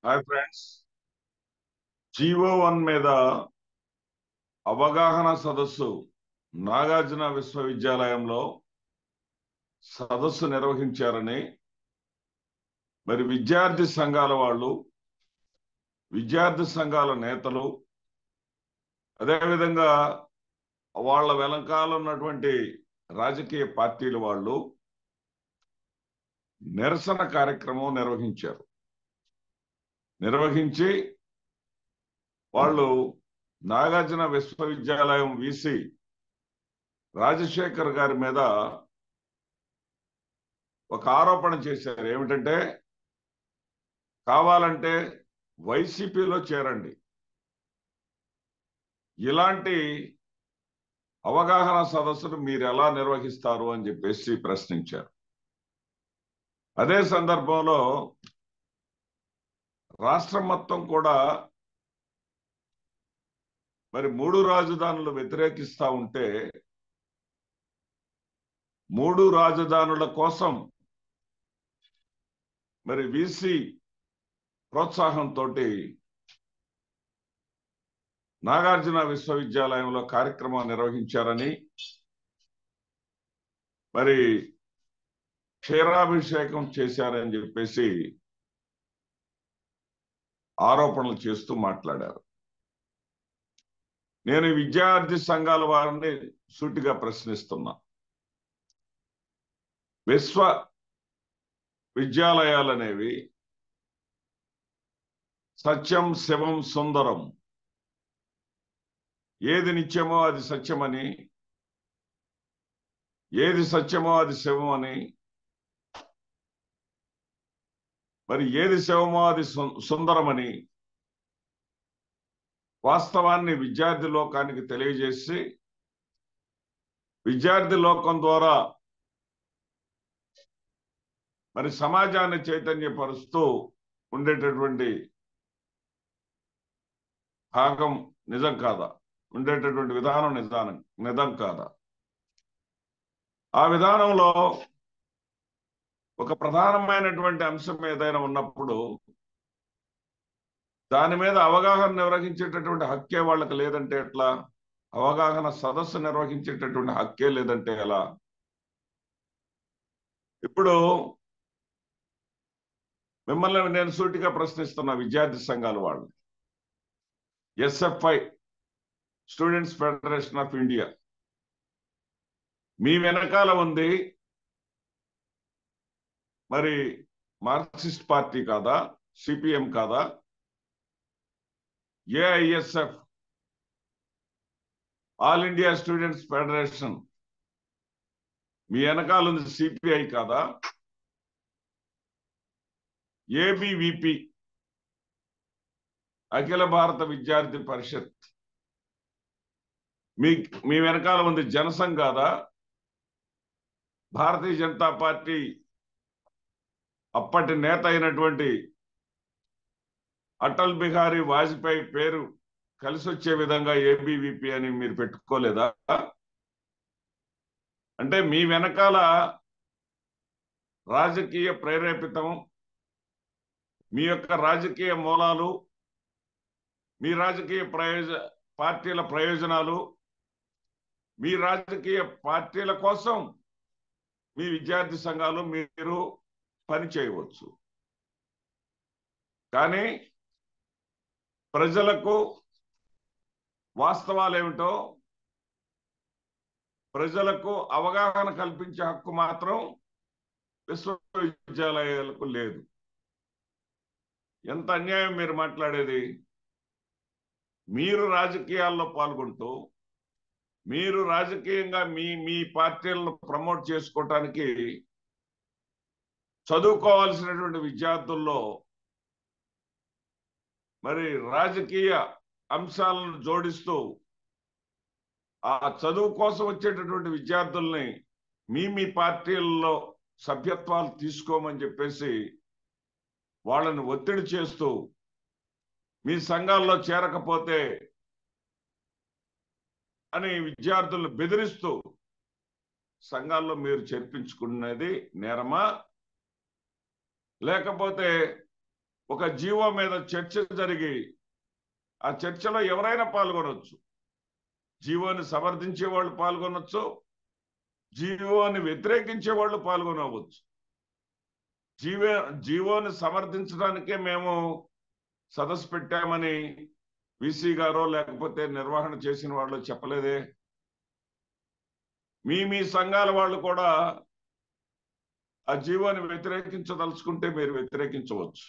hi friends GO one మీద అవగాహన సదస్సు నాగార్జున విశ్వవిద్యాలయంలో సదస్సు నిర్వహించారని మరి విద్యార్థి సంఘాల వాళ్ళు విద్యార్థి సంఘాల నేతలు అదేవిధంగా వాళ్ళ వెనకాల ఉన్నటువంటి రాజకీయ పార్టీల వాళ్ళు నిరసన కార్యక్రమం నిర్వహించారు నిర్వహించి వాళ్ళు నాగార్జున విశ్వవిద్యాలయం వీసి రాజశేఖర్ గారి మీద ఒక ఆరోపణ చేశారు ఏమిటంటే కావాలంటే వైసీపీలో చేరండి ఇలాంటి అవగాహన సదస్సును మీరు ఎలా నిర్వహిస్తారు అని చెప్పేసి ప్రశ్నించారు అదే సందర్భంలో రాష్ట్రం మొత్తం కూడా మరి మూడు రాజధానులు వ్యతిరేకిస్తా ఉంటే మూడు రాజధానుల కోసం మరి వీసీ ప్రోత్సాహంతో నాగార్జున విశ్వవిద్యాలయంలో కార్యక్రమం నిర్వహించారని మరి క్షీరాభిషేకం చేశారని చెప్పేసి ఆరోపణలు చేస్తూ మాట్లాడారు నేను విద్యార్థి సంఘాల వారిని సూటిగా ప్రశ్నిస్తున్నా విశ్వ విద్యాలయాలనేవి సత్యం శివం సుందరం ఏది నిత్యమో అది సత్యమని ఏది సత్యమో అది శివం అని మరి ఏది శివమో అది సుందరమని వాస్తవాన్ని విద్యార్థి లోకానికి తెలియజేసి విద్యార్థి లోకం ద్వారా మరి సమాజాన్ని చైతన్యపరుస్తూ ఉండేటటువంటి భాగం నిజం కాదా ఉండేటటువంటి విధానం నిదానం నిజం కాదా ఆ విధానంలో ఒక ప్రధానమైనటువంటి అంశం ఏదైనా ఉన్నప్పుడు దాని మీద అవగాహన నిర్వహించేటటువంటి హక్కే వాళ్ళకి లేదంటే ఎట్లా అవగాహన సదస్సు నిర్వహించేటటువంటి హక్కే లేదంటే ఎలా ఇప్పుడు మిమ్మల్ని నేను సూటిగా ప్రశ్నిస్తున్నా విద్యార్థి సంఘాల వాళ్ళు SFI students federation of India మీ వెనకాల ఉంది మరి మార్క్సిస్ట్ పార్టీ కాదా సిపిఎం కాదా AISF all India students federation మీ వెనకాల ఉంది సిపిఐ కాదా ఏబివిపి అఖిల భారత విద్యార్థి పరిషత్ మీ మీ వెనకాల ఉంది జనసంఘ్ కాదా భారతీయ జనతా పార్టీ అప్పటి నేత అయినటువంటి అటల్ బిహారీ వాజ్పేయి పేరు కలిసి వచ్చే విధంగా ఏబీవీపీ అని మీరు పెట్టుకోలేదా అంటే మీ వెనకాల రాజకీయ ప్రేరేపితం మీ యొక్క రాజకీయ మూలాలు మీ రాజకీయ ప్రయోజ పార్టీల ప్రయోజనాలు మీ రాజకీయ పార్టీల కోసం మీ విద్యార్థి సంఘాలు మీరు పని చేయవచ్చు కానీ ప్రజలకు వాస్తవాలు ఏమిటో ప్రజలకు అవగాహన కల్పించే హక్కు మాత్రం విశ్వవిద్యాలయాలకు లేదు ఎంత అన్యాయం మీరు మాట్లాడేది మీరు రాజకీయాల్లో పాల్గొంటూ మీరు రాజకీయంగా మీ మీ పార్టీలను ప్రమోట్ చేసుకోవటానికి చదువుకోవాల్సినటువంటి విద్యార్థుల్లో మరి రాజకీయ అంశాలను జోడిస్తూ ఆ చదువు కోసం వచ్చేటటువంటి విద్యార్థుల్ని మీ మీ పార్టీల్లో సభ్యత్వాలు తీసుకోమని చెప్పేసి వాళ్ళని ఒత్తిడి చేస్తూ మీ సంఘాల్లో చేరకపోతే అని విద్యార్థులను బెదిరిస్తూ సంఘాల్లో మీరు చేర్పించుకున్నది నేరమా లేకపోతే ఒక జీవో మీద చర్చ జరిగి ఆ చర్చలో ఎవరైనా పాల్గొనవచ్చు జీవోని సమర్థించే వాళ్ళు పాల్గొనవచ్చు జీవోని వ్యతిరేకించే వాళ్ళు పాల్గొనవచ్చు జీవో జీవోని సమర్థించడానికే మేము సదస్సు పెట్టామని విసి గారో లేకపోతే నిర్వహణ చేసిన వాళ్ళు చెప్పలేదే మీ మీ సంఘాల వాళ్ళు కూడా ఆ జీవోని వ్యతిరేకించదలుచుకుంటే మీరు వ్యతిరేకించవచ్చు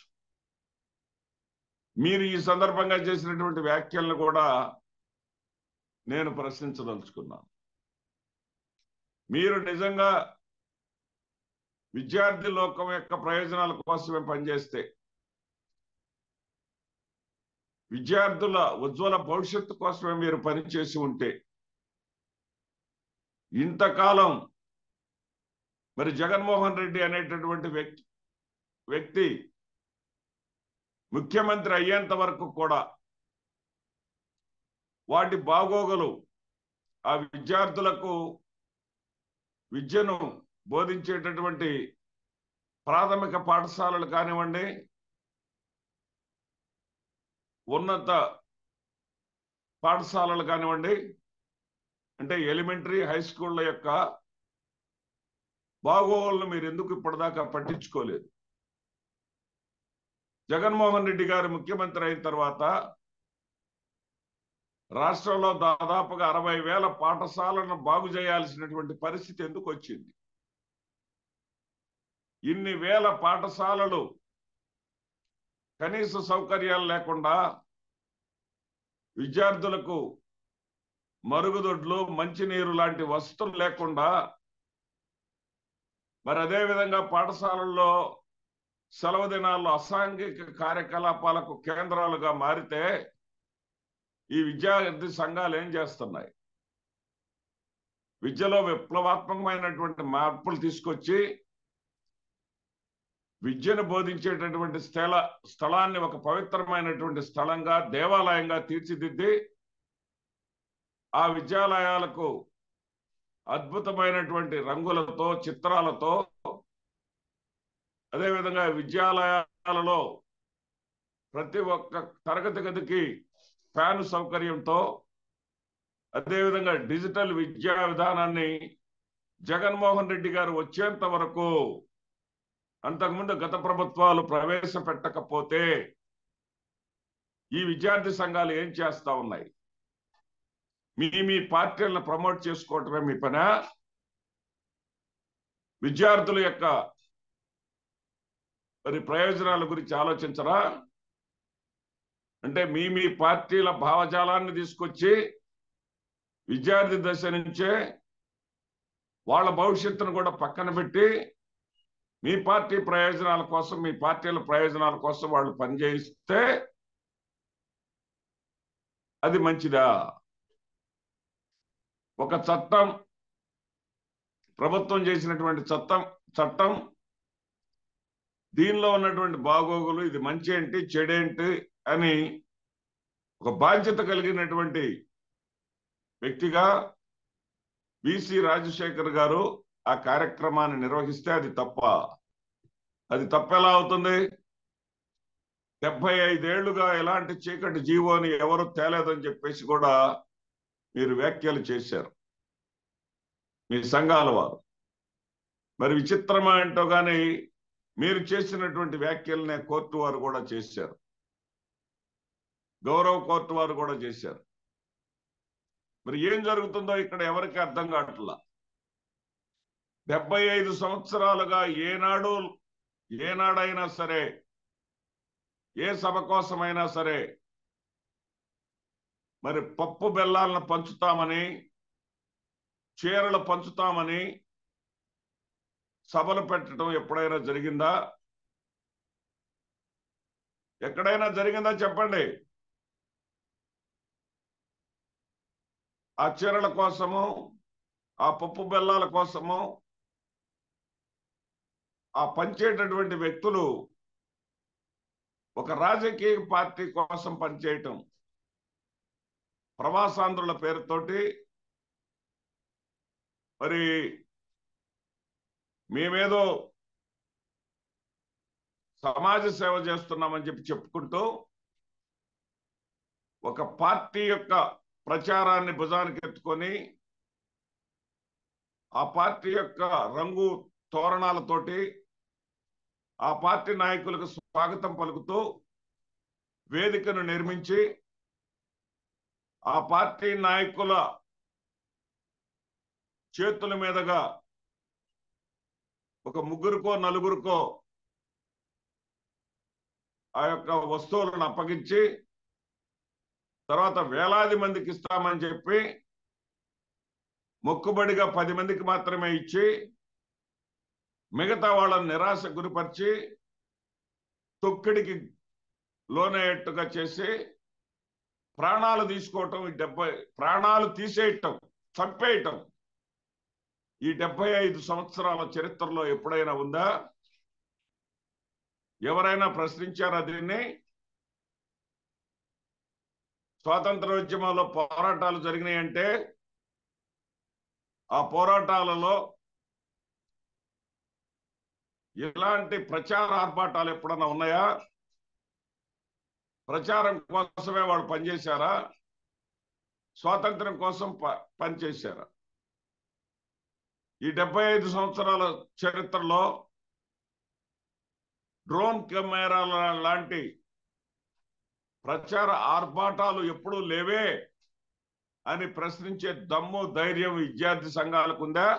మీరు ఈ సందర్భంగా చేసినటువంటి వ్యాఖ్యలను కూడా నేను ప్రశ్నించదలుచుకున్నాను మీరు నిజంగా విద్యార్థి లోకం యొక్క ప్రయోజనాల కోసమే పనిచేస్తే విద్యార్థుల ఉజ్వల భవిష్యత్తు కోసమే మీరు పనిచేసి ఉంటే ఇంతకాలం మరి జగన్మోహన్ రెడ్డి అనేటటువంటి వ్యక్తి వ్యక్తి ముఖ్యమంత్రి అయ్యేంత వరకు కూడా వాటి బాగోగులు ఆ విద్యార్థులకు విద్యను బోధించేటటువంటి ప్రాథమిక పాఠశాలలు కానివ్వండి ఉన్నత పాఠశాలలు కానివ్వండి అంటే ఎలిమెంటరీ హై స్కూళ్ళ యొక్క బాగోగులను మీరు ఎందుకు ఇప్పటిదాకా పట్టించుకోలేదు జగన్మోహన్ రెడ్డి గారు ముఖ్యమంత్రి అయిన తర్వాత రాష్ట్రంలో దాదాపుగా అరవై వేల పాఠశాలను బాగు చేయాల్సినటువంటి పరిస్థితి ఎందుకు వచ్చింది ఇన్ని వేల పాఠశాలలు కనీస సౌకర్యాలు లేకుండా విద్యార్థులకు మరుగుదొడ్లు మంచినీరు లాంటి వసతులు లేకుండా మరి అదే విధంగా పాఠశాలల్లో సెలవు దినాల్లో అసాంఘిక కార్యకలాపాలకు కేంద్రాలుగా మారితే ఈ విద్యార్థి సంఘాలు ఏం చేస్తున్నాయి విద్యలో విప్లవాత్మకమైనటువంటి మార్పులు తీసుకొచ్చి విద్యను బోధించేటటువంటి స్థల స్థలాన్ని ఒక పవిత్రమైనటువంటి స్థలంగా దేవాలయంగా తీర్చిదిద్ది ఆ విద్యాలయాలకు అద్భుతమైనటువంటి రంగులతో చిత్రాలతో అదేవిధంగా విద్యాలయాలలో ప్రతి ఒక్క తరగతి గదికి ఫ్యాన్ సౌకర్యంతో అదేవిధంగా డిజిటల్ విద్యా విధానాన్ని జగన్మోహన్ రెడ్డి గారు వచ్చేంత వరకు అంతకుముందు గత ప్రభుత్వాలు ప్రవేశపెట్టకపోతే ఈ విద్యార్థి సంఘాలు ఏం చేస్తా ఉన్నాయి మీ మీ పార్టీలను ప్రమోట్ చేసుకోవటమే మీ పని విద్యార్థుల యొక్క మరి ప్రయోజనాల గురించి ఆలోచించరా అంటే మీ మీ పార్టీల భావజాలాన్ని తీసుకొచ్చి విద్యార్థి దశ నుంచే వాళ్ళ భవిష్యత్తును కూడా పక్కన పెట్టి మీ పార్టీ ప్రయోజనాల కోసం మీ పార్టీల ప్రయోజనాల కోసం వాళ్ళు పనిచేయిస్తే అది మంచిదా ఒక చట్టం ప్రభుత్వం చేసినటువంటి చట్టం చట్టం దీనిలో ఉన్నటువంటి బాగోగులు ఇది మంచి ఏంటి చెడేంటి అని ఒక బాధ్యత కలిగినటువంటి వ్యక్తిగా బిసి రాజశేఖర్ గారు ఆ కార్యక్రమాన్ని నిర్వహిస్తే అది తప్ప అది తప్ప ఎలా అవుతుంది డెబ్బై ఐదేళ్లుగా ఎలాంటి చీకటి జీవోని ఎవరు తేలేదని చెప్పేసి కూడా మీరు వ్యాఖ్యలు చేశారు మీ సంఘాల వారు మరి విచిత్రమా ఏంటో కానీ మీరు చేసినటువంటి వ్యాఖ్యలనే కోర్టు వారు కూడా చేశారు గౌరవ కోర్టు వారు కూడా చేశారు మరి ఏం జరుగుతుందో ఇక్కడ ఎవరికి అర్థం కావట్లా డెబ్బై ఐదు సంవత్సరాలుగా ఏనాడు ఏనాడైనా సరే ఏ సభ కోసమైనా సరే మరి పప్పు బెల్లాలను పంచుతామని చీరలు పంచుతామని సభలు పెట్టడం ఎప్పుడైనా జరిగిందా ఎక్కడైనా జరిగిందా చెప్పండి ఆ చీరల కోసము ఆ పప్పు బెల్లాల కోసము ఆ పంచేటటువంటి వ్యక్తులు ఒక రాజకీయ పార్టీ కోసం పనిచేయటం ప్రవాసాంధ్రుల పేరుతోటి మరి మేమేదో సమాజ సేవ చేస్తున్నామని చెప్పి చెప్పుకుంటూ ఒక పార్టీ యొక్క ప్రచారాన్ని భుజానికి ఎత్తుకొని ఆ పార్టీ యొక్క రంగు తోరణాలతోటి ఆ పార్టీ నాయకులకు స్వాగతం పలుకుతూ వేదికను నిర్మించి ఆ పార్టీ నాయకుల చేతుల మీదుగా ఒక ముగ్గురుకో నలుగురికో ఆ యొక్క వస్తువులను అప్పగించి తర్వాత వేలాది మందికి ఇస్తామని చెప్పి మొక్కుబడిగా పది మందికి మాత్రమే ఇచ్చి మిగతా వాళ్ళని నిరాశ గురిపరిచి తొక్కిడికి లోనయ్యేట్టుగా చేసి ప్రాణాలు తీసుకోవటం ఈ డెబ్బై ప్రాణాలు తీసేయటం చంపేయటం ఈ డెబ్బై ఐదు సంవత్సరాల చరిత్రలో ఎప్పుడైనా ఉందా ఎవరైనా ప్రశ్నించారా దీన్ని స్వాతంత్రోద్యమంలో పోరాటాలు జరిగినాయంటే ఆ పోరాటాలలో ఇలాంటి ప్రచార ఆర్భాటాలు ఎప్పుడన్నా ఉన్నాయా ప్రచారం కోసమే వాళ్ళు పనిచేశారా స్వాతంత్రం కోసం పనిచేశారా ఈ డెబ్బై ఐదు సంవత్సరాల చరిత్రలో డ్రోన్ కెమెరాల లాంటి ప్రచార ఆర్భాటాలు ఎప్పుడూ లేవే అని ప్రశ్నించే దమ్ము ధైర్యం విద్యార్థి సంఘాలకు ఉందా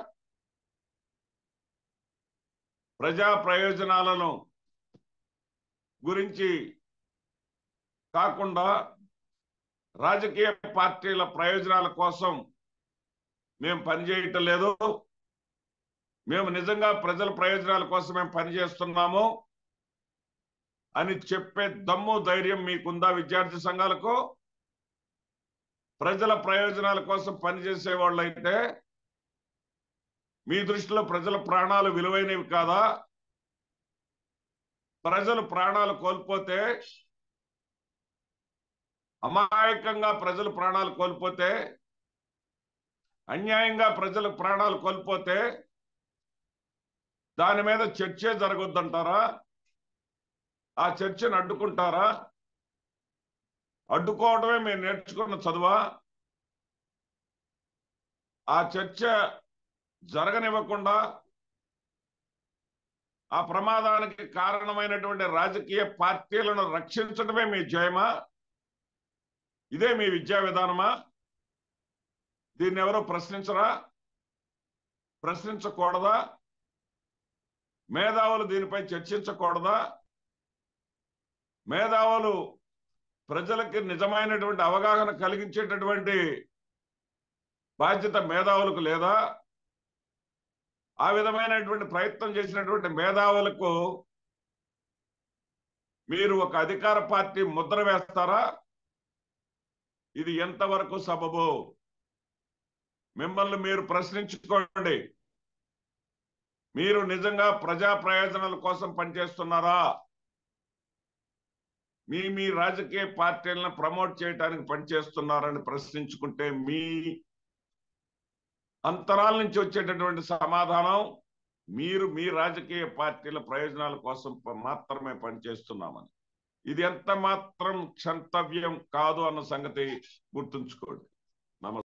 ప్రజా ప్రయోజనాలను గురించి కాకుండా రాజకీయ పార్టీల ప్రయోజనాల కోసం మేము పనిచేయటం లేదు మేము నిజంగా ప్రజల ప్రయోజనాల కోసం మేము పనిచేస్తున్నాము అని చెప్పే దమ్ము ధైర్యం మీకుందా విద్యార్థి సంఘాలకు ప్రజల ప్రయోజనాల కోసం పనిచేసే వాళ్ళైతే మీ దృష్టిలో ప్రజల ప్రాణాలు విలువైనవి కాదా ప్రజలు ప్రాణాలు కోల్పోతే అమాయకంగా ప్రజలు ప్రాణాలు కోల్పోతే అన్యాయంగా ప్రజలు ప్రాణాలు కోల్పోతే దాని మీద చర్చే జరగొద్దంటారా ఆ చర్చను అడ్డుకుంటారా అడ్డుకోవడమే మీరు నేర్చుకున్న చదువా ఆ చర్చ జరగనివ్వకుండా ఆ ప్రమాదానికి కారణమైనటువంటి రాజకీయ పార్టీలను రక్షించడమే మీ జయమా ఇదే మీ విద్యా విధానమా దీన్ని ఎవరో ప్రశ్నించరా ప్రశ్నించకూడదా మేధావులు దీనిపై చర్చించకూడదా మేధావులు ప్రజలకి నిజమైనటువంటి అవగాహన కలిగించేటటువంటి బాధ్యత మేధావులకు లేదా ఆ విధమైనటువంటి ప్రయత్నం చేసినటువంటి మేధావులకు మీరు ఒక అధికార పార్టీ ముద్ర వేస్తారా ఇది ఎంతవరకు సబబు మిమ్మల్ని మీరు ప్రశ్నించుకోండి మీరు నిజంగా ప్రజా ప్రయోజనాల కోసం పనిచేస్తున్నారా మీ మీ రాజకీయ పార్టీలను ప్రమోట్ చేయడానికి పనిచేస్తున్నారని ప్రశ్నించుకుంటే మీ అంతరాల నుంచి వచ్చేటటువంటి సమాధానం మీరు మీ రాజకీయ పార్టీల ప్రయోజనాల కోసం మాత్రమే పనిచేస్తున్నామని ఇది ఎంత మాత్రం క్షంతవ్యం కాదు అన్న సంగతి గుర్తుంచుకోండి